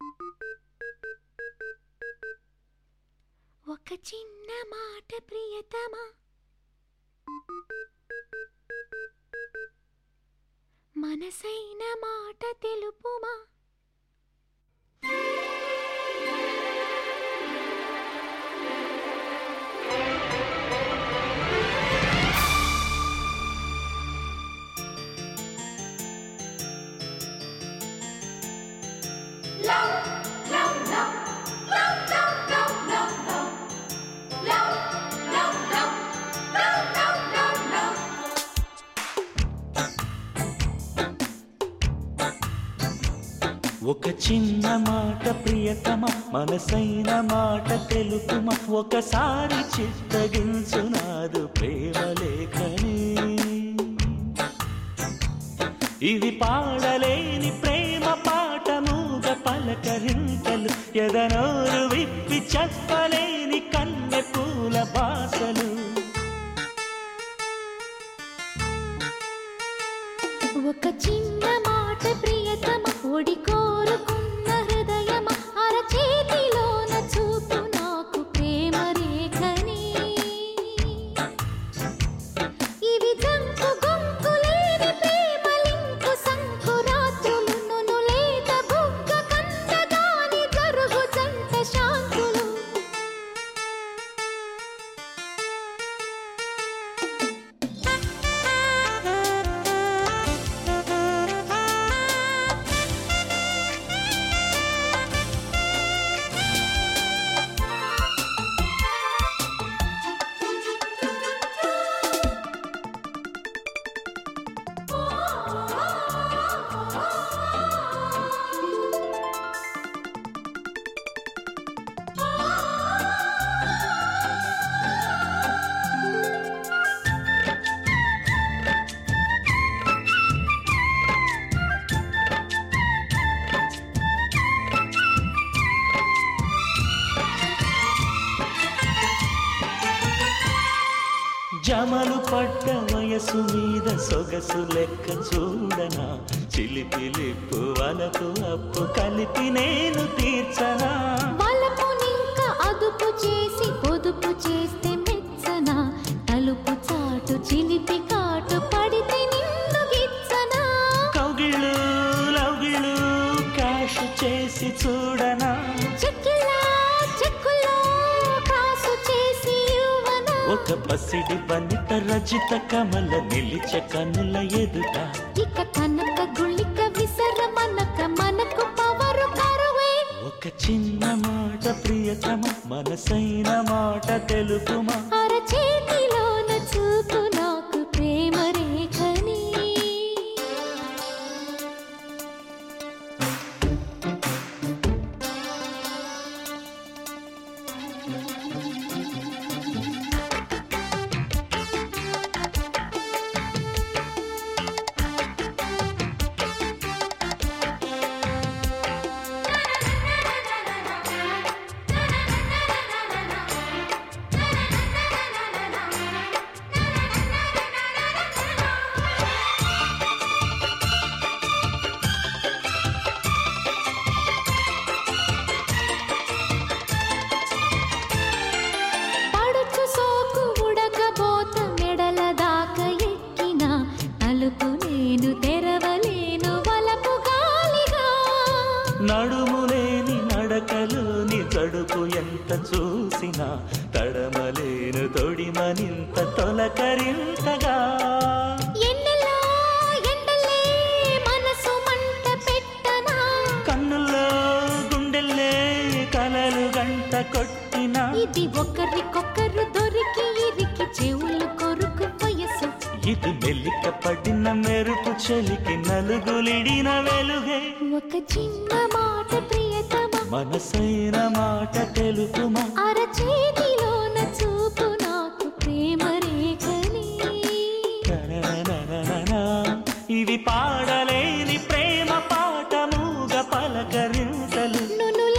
ఒక చిన్న మాట ప్రియతమా మనసైన మాట తెలుపుమా ఒక చిన్న మాట ప్రియతమ మనసైన మాట తెలుపుమ ఒకసారి చిత్తగించునాదు ప్రేమ లేఖని ఇది పాడలేని ప్రేమ పాటముగ పలకరింతలు ఎదనోరు విప్పి చెప్పలేని కన్నె పూల బాసలు ఒక చిన్న మాట ప్రియతమ ఒడి కోరుకున్న హృదయమ అరచేతిలోన చూపు నాకు ప్రేమ రేఖని ఇవి జంకు గొంకు లేని ప్రేమలింకు సంకురాత్రులు నును లేత బుగ్గ కందగాని జరుగు జంట శాంతులు జమలు పడ్డ వయసు మీద సొగసు లెక్క చూడనా చిలిపిలిప్పు వలపు అప్పు కలిపి నేను తీర్చనా వలపునింక అదుపు చేసి పొదుపు చేస్తే మెచ్చనా తలుపు చాటు చిలిపి కాటు పడితే నిన్ను గిచ్చనా కౌగిళ్ళు లౌగిళ్ళు క్యాష్ చేసి చూడనా చెక్కిలా చెక్కులో కాసు చేసి ఇవ్వనా ఒక పసిడి బనిత రజిత కమల నిలిచ కనుల ఎదుట ఇక కనక గుళిక విసర మనక మనకు పవరు కరువే ఒక చిన్న మాట ప్రియతమ మనసైన మాట తెలుపుమా అరచేతిలోన చూపు నాకు ప్రేమ రేఖని పడుచు సోకు ఉడకబోత మెడల దాకా ఎక్కిన తలుపు నేను తెరవలేను వలపు గాలిగా నడుములేని నడకలోని తడుపు ఎంత చూసినా తడమలేను తొడిమనింత తొలకరింతగా ఎన్నెలా ఎండలే మనసు మంట పెట్టనా కన్నుల్లో గుండెల్లే కలలు గంట కొట్టినా ఇది ఒకరికొకరు దొరికి ఇరికి చెవులు కొరుకు వయసు ఇది మెల్లిక పడిన మెరుపు చెలికి నలుగులిడిన వెలుగే ఒక చిన్న మాట ప్రియతమ మనసైన మాట తెలుపుమా అరచేతిలోన చూపు నాకు ప్రేమ రేఖని తననననననా. ఇవి పాడలేని ప్రేమ పాటముగ పలకరింతలు నును